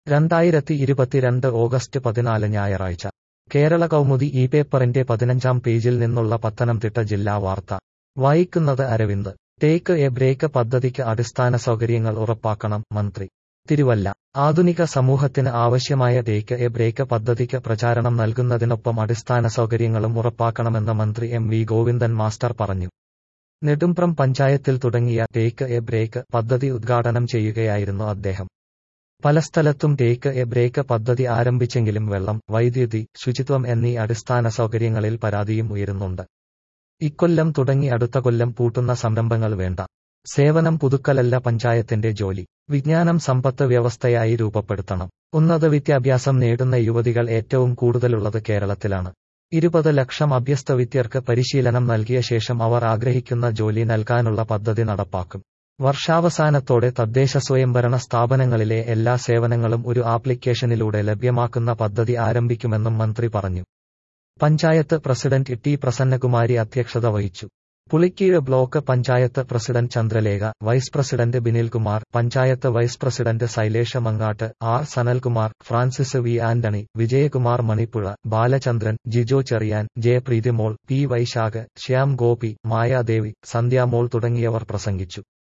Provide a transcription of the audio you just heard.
രണ്ടായിരത്തി ഇരുപത്തിരണ്ട് ഓഗസ്റ്റ് പതിനാല് ഞായറാഴ്ച കേരള കൗമുദി ഈ പേപ്പറിന്റെ പതിനഞ്ചാം പേജിൽ നിന്നുള്ള പത്തനംതിട്ട ജില്ലാ വാർത്ത വായിക്കുന്നത് അരവിന്ദ് ടേക്ക് എ ബ്രേക്ക് പദ്ധതിക്ക് അടിസ്ഥാന സൗകര്യങ്ങൾ ഉറപ്പാക്കണം മന്ത്രി തിരുവല്ല ആധുനിക സമൂഹത്തിന് ആവശ്യമായ ടേക്ക് എ ബ്രേക്ക് പദ്ധതിക്ക് പ്രചാരണം നൽകുന്നതിനൊപ്പം അടിസ്ഥാന സൗകര്യങ്ങളും ഉറപ്പാക്കണമെന്ന് മന്ത്രി എം വി ഗോവിന്ദൻ മാസ്റ്റർ പറഞ്ഞു നെടുമ്പ്രം പഞ്ചായത്തിൽ തുടങ്ങിയ ടേക്ക് എ ബ്രേക്ക് പദ്ധതി ഉദ്ഘാടനം ചെയ്യുകയായിരുന്നു അദ്ദേഹം പല സ്ഥലത്തും ടേക്ക് എ ബ്രേക്ക് പദ്ധതി ആരംഭിച്ചെങ്കിലും വെള്ളം വൈദ്യുതി ശുചിത്വം എന്നീ അടിസ്ഥാന സൗകര്യങ്ങളിൽ പരാതിയും ഉയരുന്നുണ്ട് ഇക്കൊല്ലം തുടങ്ങി അടുത്ത കൊല്ലം പൂട്ടുന്ന സംരംഭങ്ങൾ വേണ്ട സേവനം പുതുക്കലല്ല പഞ്ചായത്തിന്റെ ജോലി വിജ്ഞാനം സമ്പത്ത് വ്യവസ്ഥയായി രൂപപ്പെടുത്തണം ഉന്നത വിദ്യാഭ്യാസം നേടുന്ന യുവതികൾ ഏറ്റവും കൂടുതലുള്ളത് കേരളത്തിലാണ് ഇരുപത് ലക്ഷം അഭ്യസ്ത വിദ്യർക്ക് പരിശീലനം നൽകിയ ശേഷം അവർ ആഗ്രഹിക്കുന്ന ജോലി നൽകാനുള്ള പദ്ധതി നടപ്പാക്കും വർഷാവസാനത്തോടെ തദ്ദേശ സ്വയംഭരണ സ്ഥാപനങ്ങളിലെ എല്ലാ സേവനങ്ങളും ഒരു ആപ്ലിക്കേഷനിലൂടെ ലഭ്യമാക്കുന്ന പദ്ധതി ആരംഭിക്കുമെന്നും മന്ത്രി പറഞ്ഞു പഞ്ചായത്ത് പ്രസിഡന്റ് ടി പ്രസന്നകുമാരി അധ്യക്ഷത വഹിച്ചു Pulikeezh block panchayat president Chandralekha vice president Binilkumar panchayat vice president Shailesha Mangattu R Sanalkumar Francis V Antony Vijayakumar Manippuzha Balachandran Jijo Cheriyan Jayapreethimol P Vysakh Shyam Gopi Mayadevi Sandhyamol തുടങ്ങിയവർ പ്രസംഗിച്ചു